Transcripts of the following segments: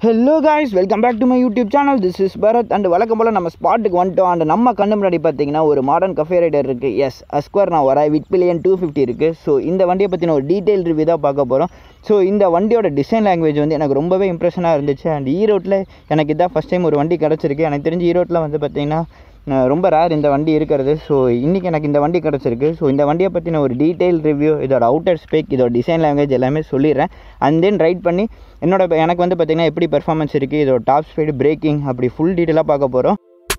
Hello guys welcome back to my YouTube channel this is Bharath and வழக்கம் போல் நம்ம ஸ்பாட்டுக்கு வந்துட்டோம் அண்ட் நம்ம கண்ணு முன்னாடி பார்த்தீங்கன்னா ஒரு மாடர்ன் கஃபே ரைடர் இருக்குது எஸ் அஸ்கொயர் நான் வரேன் விட் பில்லியன் டூ ஃபிஃப்டி இருக்குது ஸோ இந்த வண்டியை பற்றின ஒரு டீட்டெயில் ரிவ்யூ தான் பார்க்க போகிறோம் ஸோ இந்த வண்டியோட டிசைன் லாங்குவேஜ் வந்து எனக்கு ரொம்பவே இம்ப்ரெஷனாக இருந்துச்சு அண்ட் ஈரோட்டில் எனக்கு இதான் ஃபஸ்ட் டைம் ஒரு வண்டி கிடச்சிருக்கு எனக்கு தெரிஞ்சு ஈரோட்டில் வந்து பார்த்தீங்கன்னா அஹ் ரொம்ப ரேர் இந்த வண்டி இருக்கிறது ஸோ இன்றைக்கி எனக்கு இந்த வண்டி கிடச்சிருக்கு ஸோ இந்த வண்டியை பற்றின ஒரு டீட்டெயில் ரிவ்யூ இதோட அவுட்டர் ஸ்பெக் இதோட டிசைன் லாங்குவேஜ் எல்லாமே சொல்லிடுறேன் அண்ட் தென் ரைட் பண்ணி என்னோட எனக்கு வந்து பார்த்திங்கன்னா எப்படி பெர்ஃபார்மன்ஸ் இருக்குது இதோட டாப் ஸ்பீடு பிரேக்கிங் அப்படி ஃபுல் டீட்டெயிலாக பார்க்க போகிறோம்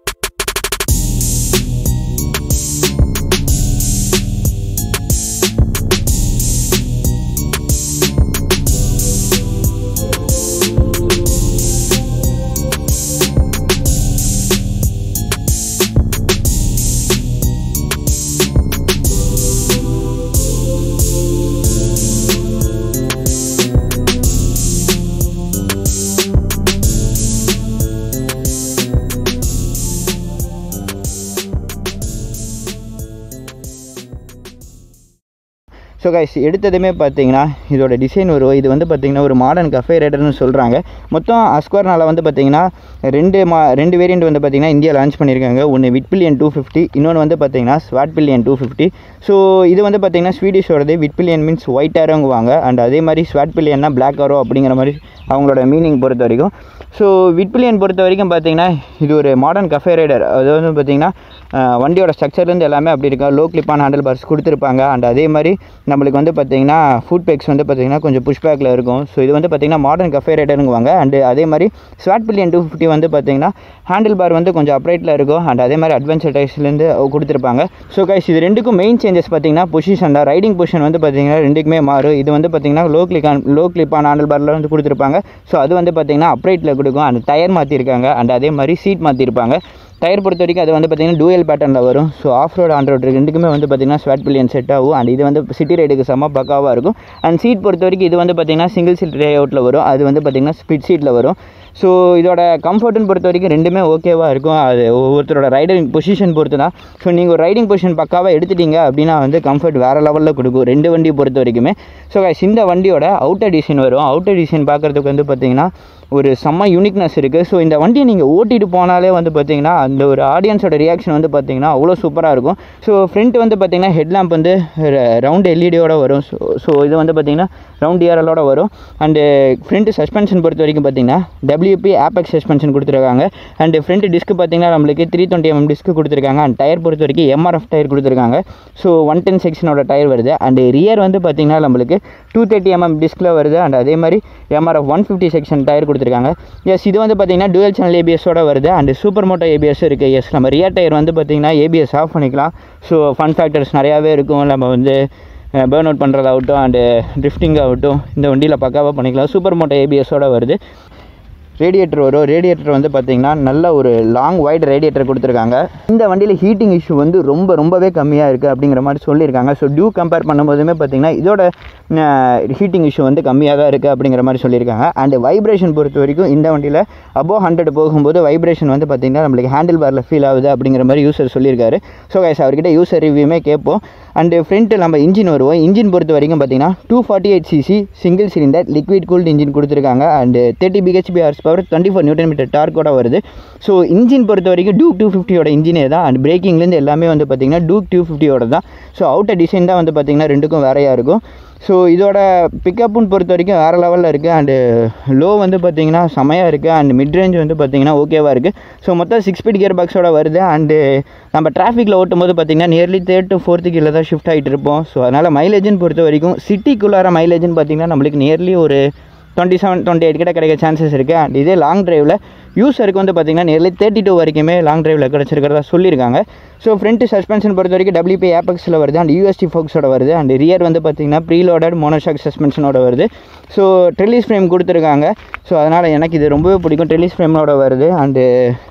ஸோ கைஸ் எடுத்ததுமே பார்த்தீங்கன்னா இதோட டிசைன் வரும் இது வந்து பார்த்தீங்கன்னா ஒரு மாடர்ன் கஃபே ரைடர்னு சொல்கிறாங்க மொத்தம் அஸ்கொயர்னால வந்து பார்த்தீங்கன்னா ரெண்டு மா ரெண்டு வேரியண்ட் வந்து பார்த்தீங்கன்னா இந்தியா லான்ச் பண்ணியிருக்காங்க ஒன்று விட் பில்லியன் டூ ஃபிஃப்டி இன்னொன்று வந்து பார்த்தீங்கன்னா Svartpilen two fifty so இது வந்து பார்த்தீங்கன்னா ஸ்வீடிஷோடது விட் பில்லியன் மீன்ஸ் ஒயிட் ஆரோங்குவாங்க அண்ட் அதே மாதிரி ஸ்வாட் பில்லியன்னா பிளாக் ஆரோ அப்படிங்கிற மாதிரி அவங்களோட மீனிங் பொறுத்த வரைக்கும் ஸோ விட் பில்லியன் பொறுத்த வரைக்கும் பார்த்தீங்கன்னா இது ஒரு மாடர்ன் கஃபே ரைடர் அது வந்து பார்த்தீங்கன்னா அஹ், வண்டியோட ஸ்ட்ரக்சர்லேருந்து எல்லாமே அப்படி இருக்கா லோ கிளிப்பான ஹேண்டில் பார்ஸ் கொடுத்துருப்பாங்க அண்ட் அதே மாதிரி நம்மளுக்கு வந்து பார்த்தீங்கன்னா ஃபுட் பேக்ஸ் வந்து பார்த்தீங்கன்னா கொஞ்சம் புஷ் பேக்கில் இருக்கும் ஸோ இது வந்து பார்த்தீங்கன்னா மாடர்ன் கஃபே ரைடருங்குவாங்க அண்ட் அதே மாதிரி ஸ்வாட் பில்லியன் டூ ஃபிஃப்டி வந்து பார்த்தீங்கன்னா ஹேண்டில் பார் வந்து கொஞ்சம் அப்ரைட்டில் இருக்கும் அண்ட் அதே மாதிரி அட்வென்ச்சர் டைஸ்லேருந்து கொடுத்துருப்பாங்க ஸோ கைஸ் இது ரெண்டுக்கும் மெயின் சேஞ்சஸ் பார்த்தீங்கன்னா பொசிஷன் தான் ரைடிங் பொசிஷன் வந்து பார்த்தீங்கன்னா ரெண்டுக்குமே மாறும் இது வந்து பார்த்தீங்கன்னா லோ கிளிக்கான் லோ கிளிப்பான ஹேண்டில் பாரில் வந்து கொடுத்துருப்பாங்க ஸோ அது வந்து பார்த்தீங்கன்னா அப்ரைட்டில் கொடுக்கும் அண்ட் டயர் மாற்றிருக்காங்க அண்ட் அதே மாதிரி சீட் மாற்றிருப்பாங்க டயர் பொறுத்த வரைக்கும் அது வந்து பார்த்தீங்கன்னா டூயல் பேட்டர்னில் வரும் so off road on road ரெண்டுக்குமே வந்து பார்த்தீங்கன்னா ஸ்வாட் பில்லியன் செட் ஆகும் அண்ட் இது வந்து சிட்டி ரைடுக்கு செம்ம பக்காவாக இருக்கும் அண்ட் சீட் பொறுத்த வரைக்கும் இது வந்து பார்த்தீங்கன்னா சிங்கிள் சீட் ரே அவுட்டில் வரும் அது வந்து பார்த்தீங்கன்னா ஸ்பிட் சீட்டில் வரும் ஸோ இதோட கம்ஃபர்ட்னு பொறுத்த வரைக்கும் ரெண்டுமே ஓகேவாக இருக்கும் அது ஒவ்வொருத்தரோட ரைடிங் பொசிஷன் பொறுத்து தான் ஸோ நீங்கள் ஒரு ரைடிங் பொசிஷன் பக்காவாக எடுத்துட்டீங்க அப்படின்னா வந்து கம்ஃபர்ட் வேறு லெவலில் கொடுக்கும் ரெண்டு வண்டியை பொறுத்த வரைக்குமே ஸோ guys, இந்த வண்டியோட அவுட்டர் டிசைன் வரும் அவுட்டர் டிசைன் பார்க்குறதுக்கு வந்து பார்த்தீங்கன்னா ஒரு செம்ம யூனிக்னஸ் இருக்குது ஸோ இந்த வண்டியை நீங்கள் ஓட்டிட்டு போனாலே வந்து பார்த்தீங்கன்னா அந்த ஒரு ஆடியன்ஸோட ரியாக்ஷன் வந்து பார்த்தீங்கன்னா அவ்வளோ சூப்பராக இருக்கும் ஸோ ஃப்ரண்ட் வந்து பார்த்தீங்கன்னா ஹெட்லாம்ப் வந்து ரவுண்ட் எல்இடியோட வரும் ஸோ ஸோ இது வந்து பார்த்தீங்கன்னா ரவுண்ட் இயரலோட வரும் அண்டு ஃப்ரண்ட் சஸ்பென்ஷன் பொறுத்த வரைக்கும் பார்த்தீங்கன்னா டபிள்யூபி ஆப்பெக்ஸ் சஸ்பென்ஷன் கொடுத்துருக்காங்க அண்டு ஃப்ரண்ட் டிஸ்க் பார்த்தீங்கன்னா நம்மளுக்கு த்ரீ டுவெண்ட்டி எம்எம் டிஸ்க் கொடுத்துருக்காங்க அண்ட் டயர் பொறுத்த வரைக்கும் எம்ஆர்எஃப் டயர் கொடுத்துருக்காங்க ஸோ ஒன் டென் செக்ஷனோட டயர் வருது அண்டு ரியர் வந்து பார்த்தீங்கன்னா நம்மளுக்கு டூ தேர்ட்டி எம்எம் டிஸ்கில் வருது அண்ட் அதே மாதிரி MRF one fifty section tyre கொடுத்துருக்காங்க எஸ் இது வந்து பார்த்தீங்கன்னா டுவல் சேனல் ஏபிஎஸோட வருது அண்ட் சூப்பர் மோட்டோ ஏபிஎஸ் இருக்குது எஸ் நம்ம ரியர் டயர் வந்து பார்த்தீங்கன்னா ஏபிஎஸ் ஆஃப் பண்ணிக்கலாம் ஸோ ஃபன் ஃபேக்டர்ஸ் நிறையாவே இருக்கும் நம்ம வந்து பேர்ன் அவுட் பண்ணுறதாகட்டும் அண்டு ட்ரிஃப்டிங் ஆகட்டும் இந்த வண்டியில் பக்காவாக பண்ணிக்கலாம் சூப்பர் மோட்டோ ஏபிஎஸோட வருது ரேடியேட்டர் வரும் ரேடியேட்டர் வந்து பார்த்தீங்கன்னா நல்ல ஒரு லாங் வைட் ரேடியேட்டர் கொடுத்துருக்காங்க இந்த வண்டியில் ஹீட்டிங் இஷ்யூ வந்து ரொம்ப ரொம்பவே கம்மியாக இருக்குது அப்படிங்கிற மாதிரி சொல்லியிருக்காங்க ஸோ டியூ கம்பேர் பண்ணும்போதுமே பார்த்தீங்கன்னா இதோட ஹீட்டிங் இஷ்யூ வந்து கம்மியாக தான் இருக்குது அப்படிங்கிற மாதிரி சொல்லியிருக்காங்க அண்ட் வைப்ரேஷன் பொறுத்த வரைக்கும் இந்த வண்டியில் அபோவ் ஹண்ட்ரட் போகும்போது வைப்ரேஷன் வந்து பார்த்தீங்கன்னா நம்மளுக்கு ஹேண்டில் பாரில் ஃபீல் ஆகுது அப்படிங்கிற மாதிரி யூசர் சொல்லியிருக்காரு ஸோ கைஸ் அவர்கிட்ட யூசர் ரிவ்யூமே கேட்போம் அண்டு ஃப்ரண்ட்டு நம்ம இன்ஜின் வருவோம் இன்ஜின் பொறுத்த வரைக்கும் பார்த்தீங்கன்னா two forty eight cc single cylinder liquid cooled engine கொடுத்துருக்காங்க and thirty BHP horse power twenty four newton meter டார்க்கோட வருது ஸோ இன்ஜின் பொறுத்த வரைக்கும் டூக் டூ ஃபிஃப்டியோட இன்ஜினே தான் அண்ட் பிரேக்கிங்லேருந்து எல்லாமே வந்து பார்த்தீங்கன்னா டூக் டூ ஃபிஃப்டியோட தான் ஸோ அவுட்டர் டிசைன் தான் வந்து பார்த்தீங்கன்னா ரெண்டுக்கும் வேறையாக இருக்கும் ஸோ இதோட பிக்கப்புன்னு பொறுத்த வரைக்கும் வேறு லெவலில் இருக்குது அண்டு லோ வந்து பார்த்தீங்கன்னா செமையாக இருக்குது அண்ட் மிட் ரேஞ்ச் வந்து பார்த்தீங்கன்னா ஓகேவாக இருக்குது ஸோ மொத்தம் சிக்ஸ் ஸ்பீட் கியர் பாக்ஸோட வருது அண்டு நம்ம டிராஃபிக்கில் ஓட்டும் போது பார்த்தீங்கன்னா நியர்லி தேர்ட் டு ஃபோர்த்து கீழே தான் ஷிஃப்ட் ஆகிட்டு இருப்போம் ஸோ அதனால் மைலேஜ்னு பொறுத்த வரைக்கும் சிட்டிக்குள்ளார மைலேஜ்னு பார்த்தீங்கன்னா நம்மளுக்கு நியர்லி ஒரு டுவெண்ட்டி செவன் டுவெண்ட்டி எயிட் கிட்ட கிடைக்க சான்சஸ் இருக்குது அண்ட் இதே லாங் டிரைவில் யூஸருக்கு வந்து பார்த்தீங்கன்னா நியர்லி தேர்ட்டி டூ வரைக்குமே லாங் டிரைவில் கிடச்சிருக்கிறதா சொல்லியிருக்காங்க ஸோ ஃப்ரண்ட் சஸ்பென்ஷன் பொறுத்த வரைக்கும் டபிள்யூபி ஆப்பெக்ஸில் வருது அண்ட் யூஎஸ்டி ஃபோக்ஸோட வருது அண்ட் ரியர் வந்து பார்த்தீங்கன்னா ப்ரீலோடட் மோனோஷாக் சஸ்பென்ஷனோட வருது ஸோ ட்ரெலிஸ் ஃப்ரேம் கொடுத்துருக்காங்க ஸோ அதனால் எனக்கு இது ரொம்பவே பிடிக்கும் ட்ரெலிஸ் ஃப்ரேமோட வருது அண்டு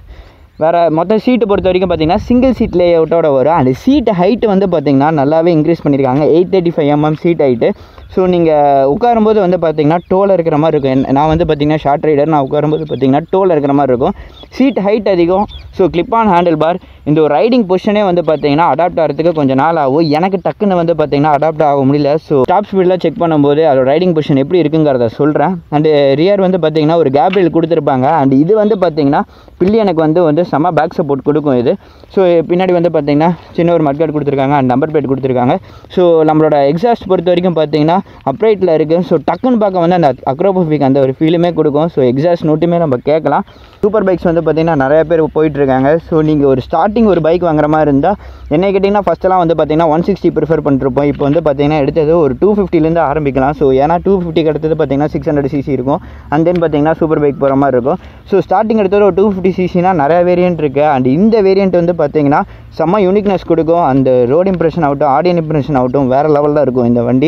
வேறு மொத்த சீட்டு பொறுத்த வரைக்கும் பார்த்தீங்கன்னா சிங்கிள் சீட் லே அவுட்டோட வரும் அண்ட் சீட் ஹைட்டு வந்து பார்த்தீங்கன்னா நல்லாவே இன்க்ரீஸ் பண்ணியிருக்காங்க eight thirty five mm seat height so நீங்கள் உட்காரும்போது வந்து பார்த்தீங்கன்னா டோல இருக்கிற மாதிரி இருக்கும் என்- நான் வந்து பார்த்தீங்கன்னா ஷார்ட் ரைடர் நான் உட்காரும்போது பார்த்தீங்கன்னா டோல இருக்கிற மாதிரி இருக்கும் சீட் ஹைட் அதிகம் so clip on handle bar இந்த ஒரு ரைடிங் பொசிஷனே வந்து பார்த்தீங்கன்னா அடாப்ட் ஆகிறதுக்கு கொஞ்சம் நாள் ஆகும் எனக்கு டக்குன்னு வந்து பார்த்தீங்கன்னா அடாப்ட் ஆக முடியல ஸோ டாப் ஸ்பீடில் செக் பண்ணும்போது அதோட ரைடிங் பொசிஷன் எப்படி இருக்குங்கிறத சொல்கிறேன் அண்டு ரியர் வந்து பார்த்தீங்கன்னா ஒரு கேப்ரில் கொடுத்துருப்பாங்க அண்ட் இது வந்து பார்த்தீங்கன்னா பில்லியனுக்கு வந்து வந்து செம்ம பேக் சப்போர்ட் கொடுக்கும் இது ஸோ பின்னாடி வந்து பார்த்தீங்கன்னா சின்ன ஒரு மட்கார்டு கொடுத்துருக்காங்க அண்ட் நம்பர் பிளேட் கொடுத்துருக்காங்க ஸோ நம்மளோட எக்ஸாஸ்ட் பொறுத்த வரைக்கும் பார்த்தீங்கன்னா அப்ரைட்டில் இருக்குது ஸோ டக்குன்னு பார்க்க வந்து அந்த அக்ரோபோபிக் அந்த ஒரு ஃபீலுமே கொடுக்கும் ஸோ எக்ஸாஸ்ட் நோட்டுமே நம்ம கேட்கலாம் சூப்பர் பைக்ஸ் வந்து பார்த்தீங்கன்னா நிறைய பேர் போயிட்டு இருக்காங்க ஸோ நீங்கள் ஒரு ஸ்டார்டிங் ஒரு பைக் வாங்குற மாதிரி இருந்தால் என்ன கேட்டிங்கன்னா ஃபஸ்ட்டெல்லாம் வந்து பார்த்தீங்கன்னா ஒன் சிக்ஸ்டி ப்ரிஃபர் பண்ணிருப்போம் இப்போ வந்து பார்த்தீங்கன்னா எடுத்தது ஒரு டூ ஃபிஃப்டிலேருந்து ஆரம்பிக்கலாம் ஸோ ஏன்னா டூ ஃபிஃப்டிக்கு அடுத்தது பார்த்தீங்கன்னா சிக்ஸ் ஹண்ட்ரட் சிசி இருக்கும் அண்ட் தென் பார்த்தீங்கன்னா சூப்பர் பைக் போகிற மாதிரி இருக்கும் ஸோ ஸ்டார்டிங் எடுத்தது ஒரு டூ ஃபிஃப்டி சிசினா நிறைய வேரியன்ட் இருக்குது அண்ட் இந்த வேரியன்ட் வந்து பார்த்தீங்கன்னா செம்ம யூனிக்னஸ் கொடுக்கும் அந்த ரோட் இம்ப்ரெஷன் ஆகட்டும் ஆடியன் இம்ப்ரெஷன் ஆகட்டும் வேறு லெவலில் இருக்கும் இந்த வண்டி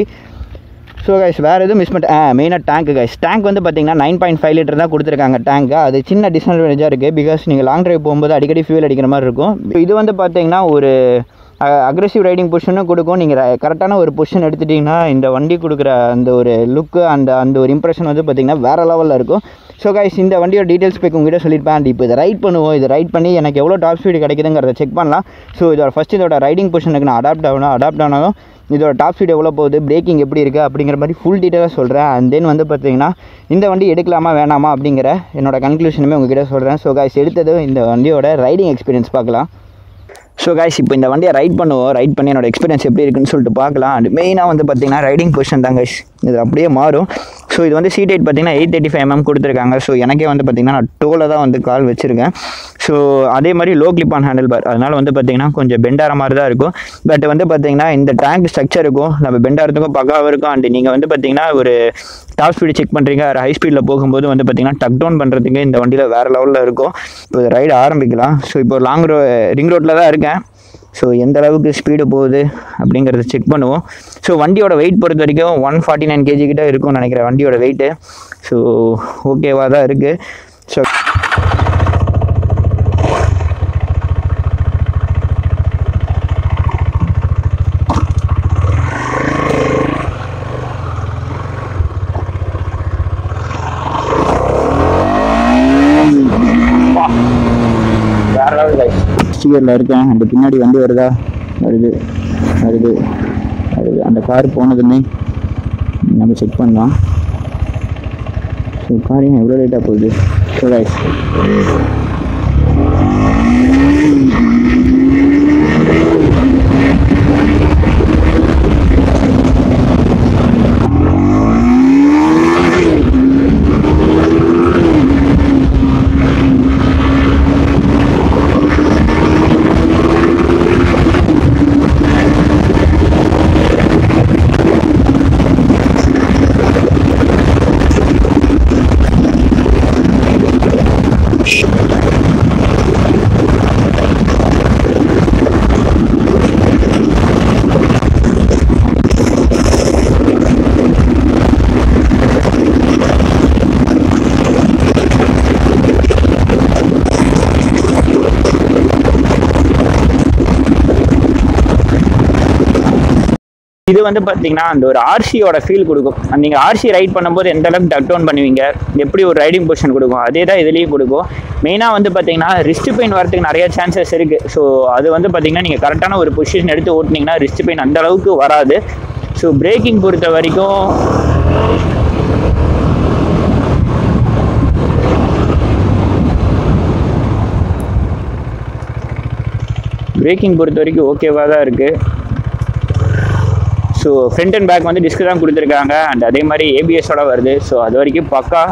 ஸோ கைஸ் வேறு எதுவும் மிஸ் பண்ணிட்டு ஆ மெயினாக டேங்க் கைஸ் டேங்க் வந்து பார்த்தீங்கன்னா நைன் பாயிண்ட் ஃபைவ் லிட்டர் தான் கொடுத்துருக்காங்க டேங்க் அது சின்ன டிஸ்அட்வான்டேஜாக இருக்குது பிகாஸ் நீங்கள் லாங் டிரைவ் போகும்போது அடிக்கடி ஃபியூல் அடிக்கிற மாதிரி இருக்கும் இது வந்து பார்த்தீங்கன்னா ஒரு அக்ரெசிவ் ரைடிங் பொசிஷனும் கொடுக்கும் நீங்கள் கரெக்டான ஒரு பொசிஷன் எடுத்துட்டிங்கன்னா இந்த வண்டி கொடுக்குற அந்த ஒரு லுக்கு அந்த அந்த ஒரு இம்ப்ரெஷன் வந்து பார்த்தீங்கன்னா வேறு லெவலில் இருக்கும் ஸோ கைஸ் இந்த வண்டியோட டீட்டெயில்ஸ் போய் உங்ககிட்ட சொல்லியிருப்பேன் அண்ட் இப்போ இதை ரைட் பண்ணுவோம் இதை ரைட் பண்ணி எனக்கு எவ்வளோ டாப் ஸ்பீடு கிடைக்குதுங்கிறத செக் பண்ணலாம் ஸோ இதோட ஃபஸ்ட் இதோட ரைடிங் பொசிஷனுக்கு நான் அடாப்ட் ஆகணும் அடாப்ட் ஆனாலும் இதோட டாப் ஸ்பீட் எவ்வளோ போகுது பிரேக்கிங் எப்படி இருக்குது அப்படிங்கிற மாதிரி ஃபுல் டீட்டெயிலாக சொல்கிறேன் அண்ட் தென் வந்து பார்த்தீங்கன்னா இந்த வண்டி எடுக்கலாமா வேணாமா அப்படிங்கிற என்னோட கன்க்ளூஷனுமே உங்ககிட்ட சொல்கிறேன் ஸோ கைஸ் எடுத்தது இந்த வண்டியோட ரைடிங் எக்ஸ்பீரியன்ஸ் பார்க்கலாம் ஸோ கைஸ் இப்போ இந்த வண்டியை ரைட் பண்ணுவோம் ரைட் பண்ணி என்னோட எக்ஸ்பீரியன்ஸ் எப்படி இருக்குன்னு சொல்லிட்டு பார்க்கலாம் அண்ட் மெயினாக வந்து பார்த்தீங்கன்னா ரைடிங் பொசிஷன் தான் கைஸ் இது அப்படியே மாறும் ஸோ இது வந்து சீட் ஹைட் பார்த்தீங்கன்னா எயிட் தேர்ட்டி ஃபைவ் எம்எம் கொடுத்துருக்காங்க ஸோ எனக்கே வந்து பார்த்தீங்கன்னா நான் டோவில் தான் வந்து கால் வச்சுருக்கேன் ஸோ அதே மாதிரி low clip on handle bar அதனால் வந்து பார்த்தீங்கன்னா கொஞ்சம் பெண்டார மாதிரி தான் இருக்கும் பட் வந்து பார்த்தீங்கன்னா இந்த டேங்க் ஸ்ட்ரக்சர் இருக்கும் நம்ம பெண்டாகிறதுக்கும் பக்காவாக இருக்கும் அண்ட் நீங்கள் வந்து பார்த்தீங்கன்னா ஒரு டாப் ஸ்பீடு செக் பண்ணுறீங்க ஹை ஸ்பீடில் போகும்போது வந்து பார்த்தீங்கன்னா டக் டவுன் பண்ணுறதுக்கு இந்த வண்டியில் வேறு லெவலில் இருக்கும் இப்போ ரைடு ஆரம்பிக்கலாம் ஸோ இப்போ லாங் ரோ ரிங் ரோட்டில் தான் இருக்கேன் ஸோ எந்த அளவுக்கு ஸ்பீடு போகுது அப்படிங்கிறத செக் பண்ணுவோம் ஸோ வண்டியோட வெயிட் பொறுத்த வரைக்கும் ஒன் ஃபார்ட்டி நைன் கேஜி கிட்ட இருக்கும்னு நினைக்கிறேன் வண்டியோட வெயிட்டு ஸோ ஓகேவாக தான் இருக்குது ஸோ வேற லெவல் கைஸ் ஸ்டியரில் இருக்கேன் அந்த பின்னாடி வண்டி வருதா வருது வருது வருது அந்த கார் போனதுமே நம்ம செக் பண்ணலாம் ஸோ கார் ஏன் எவ்வளோ லேட்டாக போகுது ஸோ கைஸ் இது வந்து பார்த்தீங்கன்னா அந்த ஒரு ஆர்சியோட ஃபீல் கொடுக்கும் நீங்கள் ஆர்சி ரைட் பண்ணும்போது எந்த அளவுக்கு டக் டவுன் பண்ணுவீங்க எப்படி ஒரு ரைடிங் பொசிஷன் கொடுக்கும் அதே தான் இதுலேயும் கொடுக்கும் மெயினாக வந்து பார்த்தீங்கன்னா ரிஸ்ட் பெயின் வரதுக்கு நிறைய சான்சஸ் இருக்குது ஸோ அது வந்து பார்த்தீங்கன்னா நீங்கள் கரெக்டான ஒரு பொசிஷன் எடுத்து ஓட்டினீங்கன்னா ரிஸ்ட் பெயின் அந்த அளவுக்கு வராது ஸோ பிரேக்கிங் பொறுத்த வரைக்கும் பிரேக்கிங் பொறுத்த வரைக்கும் ஓகேவாக தான் இருக்குது ஸோ ஃப்ரண்ட் அண்ட் பேக் வந்து டிஸ்க் தான் கொடுத்துருக்காங்க அண்ட் அதே மாதிரி ஏபிஎஸோட வருது ஸோ அது வரைக்கும் பக்கா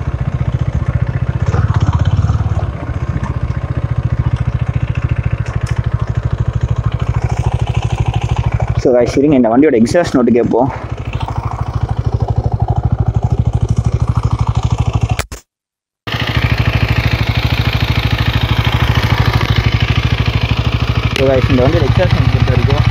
ஸோ சரிங்க இந்த வண்டியோட எக்ஸாஸ்ட் நோட்டு கேட்போம் ஸோ guys, இந்த வண்டியோட எக்ஸாஸ்ட் நோட் பொறுத்த வரைக்கும்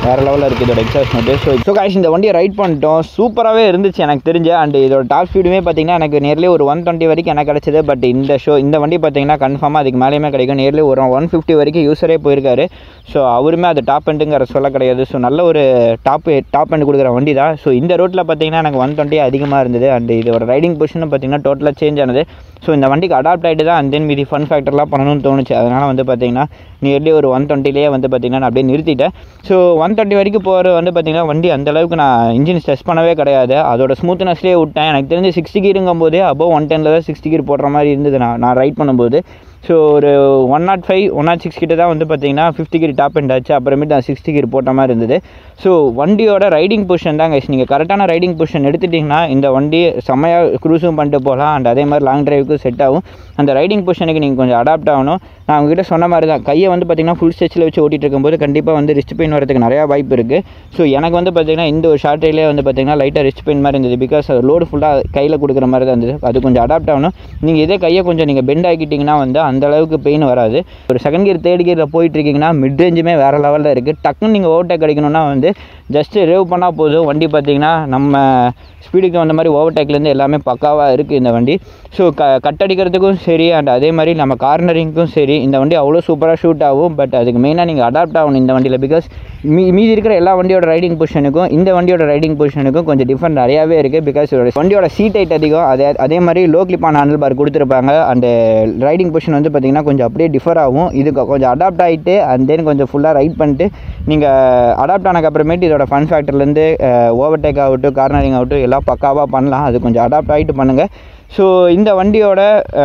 வேறு லெவலில் இருக்குது இதோட exhaust note so so guys இந்த வண்டியை ரைட் பண்ணிட்டோம் சூப்பராகவே இருந்துச்சு எனக்கு தெரிஞ்சு அண்ட் இதோட டாப் ஸ்பீடுமே பார்த்தீங்கன்னா எனக்கு நியர்லி ஒரு ஒன் டுவெண்ட்டி வரைக்கும் எனக்கு கிடச்சிது பட் இந்த ஷோ இந்த வண்டி பார்த்தீங்கன்னா கன்ஃபார்மாக அதுக்கு மேலேயுமே கிடைக்கும் நியர்லி ஒரு ஒன் ஃபிஃப்டி வரைக்கும் யூஸரே போயிருக்காரு ஸோ அவருமே அது டாப் எண்டுங்கிற சொல்ல கிடையாது ஸோ நல்ல ஒரு டாப் டாப் எண்டு கொடுக்குற வண்டி தான் ஸோ இந்த ரோட்டில் பார்த்தீங்கன்னா எனக்கு ஒன் டுவெண்ட்டி அதிகமாக இருந்தது அண்ட் இதோட ரைடிங் பொசிஷனும் பார்த்தீங்கன்னா டோட்டலாக சேஞ்ச் ஆனது ஸோ இந்த வண்டிக்கு அடாப்ட் ஆகிட்டு தான் அண்ட் தென் மீதி ஃபன் ஃபேக்டர்லாம் பண்ணணும்னு தோணுச்சு அதனால் வந்து பார்த்தீங்கன்னா நியர்லி ஒரு ஒன் டுவெண்ட்டிலேயே வந்து பார்த்தீங்கன்னா நான் அப்படியே நிறுத்திட்டேன் ஸோ ஒன் டுவெண்ட்டி வரைக்கும் போகிற வந்து பார்த்தீங்கன்னா வண்டி அந்த அளவுக்கு நான் இன்ஜின் டெஸ்ட் பண்ணவே கிடையாது அதோட ஸ்மூத்னஸ்லேயே விட்டேன் எனக்கு தெரிஞ்சு சிக்ஸ்டி கீருங்கும் போதே அபோவ் ஒன் டெனில் தான் சிக்ஸ்டி கீர் போடுற மாதிரி இருந்தது நான் நான் ரைட் பண்ணும்போது ஸோ ஒரு one nought five one nought six கிட்ட தான் வந்து பார்த்தீங்கன்னா ஃபிஃப்டி கிரி டாப் எண்ட் ஆச்சு அப்புறமேட்டு நான் சிக்ஸ்டி கிரி போட்ட மாதிரி இருந்தது ஸோ வண்டியோட ரைடிங் பொசிஷன் தான் கைஸ் நீங்கள் கரெக்டான ரைடிங் பொசிஷன் எடுத்துட்டிங்கன்னா இந்த வண்டி செம்மையாக க்ரூஸும் பண்ணிட்டு போகலாம் அண்ட் அதே மாதிரி லாங் டிரைவுக்கும் செட் ஆகும் அந்த ரைடிங் பொசிஷனுக்கு நீங்கள் கொஞ்சம் அடாப்ட் ஆகணும் நான் உங்ககிட்ட சொன்ன மாதிரி தான் கையை வந்து பார்த்தீங்கன்னா ஃபுல் ஸ்டெச்சில் வச்சு ஓட்டிகிட்டு இருக்கும்போது கண்டிப்பாக வந்து ரிஸ்ட் பெயின் வரதுக்கு நிறையா வாய்ப்பு இருக்குது ஸோ எனக்கு வந்து பார்த்தீங்கன்னா இந்த ஒரு ஷார்ட் ரைட்லேயே வந்து பார்த்தீங்கன்னா லைட்டாக ரிஸ்ட் பெயின் மாதிரி இருந்தது பிகாஸ் அது லோடு ஃபுல்லாக கையில் கொடுக்குற மாதிரி தான் இருந்தது அது கொஞ்சம் அடாப்ட் ஆகணும் நீங்கள் இதே கையை கொஞ்சம் நீங்கள் பெண்ட் ஆக்கிட்டிங்கன்னா வந்து அந்த அளவுக்கு பெயின் வராது ஒரு செகண்ட் கியர் தேர்ட் கியரில் போயிட்டு இருக்கீங்கன்னா மிட் ரேஞ்சுமே வேறு லெவலில் இருக்குது டக்குன்னு நீங்கள் ஓவர்டேக் கிடைக்கணும்னா வந்து ஜஸ்ட்டு ரேவ் பண்ணால் போதும் வண்டி பார்த்தீங்கன்னா நம்ம ஸ்பீடுக்கு வந்த மாதிரி ஓவர்டேக்லேருந்து எல்லாமே பக்காவாக இருக்குது இந்த வண்டி ஸோ க கட் அடிக்கிறதுக்கும் சரி அண்ட் அதே மாதிரி நம்ம கார்னரிங்க்கும் சரி இந்த வண்டி அவ்வளோ சூப்பராக ஷூட் ஆகும் பட் அதுக்கு மெயினாக நீங்கள் அடாப்ட் ஆகணும் இந்த வண்டியில் பிகாஸ் மீ மீதி இருக்கிற எல்லா வண்டியோட ரைடிங் பொசிஷனுக்கும் இந்த வண்டியோட ரைடிங் பொசிஷனுக்கும் கொஞ்சம் டிஃப்ரெண்ட் நிறையாவே இருக்குது பிகாஸ் வண்டியோட சீட் ஹைட் அதிகம் அதே அதே மாதிரி லோ கிளிப்பான ஹேண்டில் பார் கொடுத்துருப்பாங்க அண்ட் ரைடிங் பொசிஷன் வந்து பார்த்திங்கன்னா கொஞ்சம் அப்படியே டிஃபர் ஆகும் இதுக்கு கொஞ்சம் அடாப்ட் ஆகிட்டு அண்ட் தென் கொஞ்சம் ஃபுல்லாக ரைட் பண்ணிட்டு நீங்கள் அடாப்ட் ஆனக்கு அப்புறமேட்டு இதோட ஃபன் ஃபேக்டர்லேருந்து ஓவர்டேக் ஆகட்டும் கார்னரிங் ஆகட்டும் எல்லாம் பக்காவாக பண்ணலாம் அது கொஞ்சம் அடாப்ட் ஆகிட்டு பண்ணுங்கள் ஸோ இந்த வண்டியோட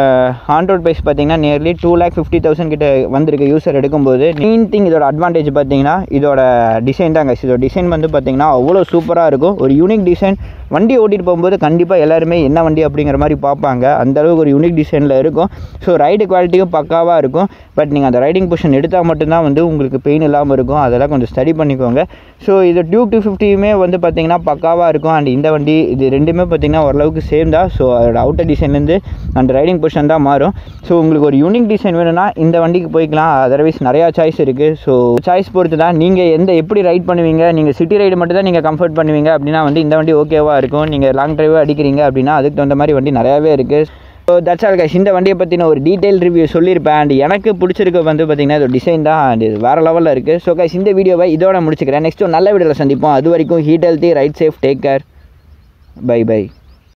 ஆன் ரோட் ப்ரைஸ் பார்த்தீங்கன்னா nearly two lakh fifty thousand கிட்ட வந்திருக்கு யூசர் எடுக்கும்போது மெயின் திங் இதோட அட்வான்டேஜ் பார்த்தீங்கன்னா இதோட டிசைன் தான் guys. இதோட டிசைன் வந்து பார்த்தீங்கன்னா அவ்வளோ சூப்பராக இருக்கும் ஒரு யூனிக் டிசைன் வண்டி ஓட்டிகிட்டு போகும்போது கண்டிப்பாக எல்லாருமே என்ன வண்டி அப்படிங்கிற மாதிரி பார்ப்பாங்க அந்த அளவுக்கு ஒரு யூனிக் டிசைனில் இருக்கும் ஸோ ரைடு குவாலிட்டியும் பக்காவாக இருக்கும் பட் நீங்கள் அந்த ரைடிங் பொசிஷன் எடுத்தால் மட்டும்தான் வந்து உங்களுக்கு பெயின் இல்லாமல் இருக்கும் அதெல்லாம் கொஞ்சம் ஸ்டடி பண்ணிக்கோங்க ஸோ இது டியூப் டூ ஃபிஃப்டியுமே வந்து பார்த்தீங்கன்னா பக்காவாக இருக்கும் அண்ட் இந்த வண்டி இது ரெண்டுமே பார்த்தீங்கன்னா ஓரளவுக்கு சேம் தான் ஸோ அதோட அவுட்டர் டிசைன்லேருந்து அந்த ரைடிங் பொசிஷன் தான் மாறும் ஸோ உங்களுக்கு ஒரு யூனிக் டிசைன் வேணும்னா இந்த வண்டிக்கு போய்க்கலாம் அதர்வைஸ் நிறையா சாய்ஸ் இருக்குது ஸோ சாய்ஸ் பொறுத்து தான் நீங்கள் எந்த எப்படி ரைட் பண்ணுவீங்க நீங்கள் சிட்டி ரைடு மட்டும் தான் நீங்கள் கம்ஃபர்ட் பண்ணுவீங்க அப்படின்னா வந்து இந்த வண்டி ஓகேவாக இருக்கும் நீங்கள் லாங் டிரைவ் அடிக்கிறீங்க அப்படின்னா அதுக்கு தகுந்த மாதிரி வண்டி நிறையாவே இருக்குது ஸோ தட்ஸ் ஆல் கைஸ் இந்த வண்டியை பற்றின ஒரு டீட்டெயில் ரிவ்யூ சொல்லியிருப்பேன் அண்ட் எனக்கு பிடிச்சிருக்க வந்து பார்த்தீங்கன்னா இது டிசைன் தான் அண்ட் இது வேறு லெவலில் இருக்குது ஸோ கைஸ் இந்த வீடியோவை இதோட முடிச்சுக்கிறேன் நெக்ஸ்ட் ஒரு நல்ல வீடியோவில் சந்திப்போம் அது வரைக்கும் eat healthy ride safe take care bye by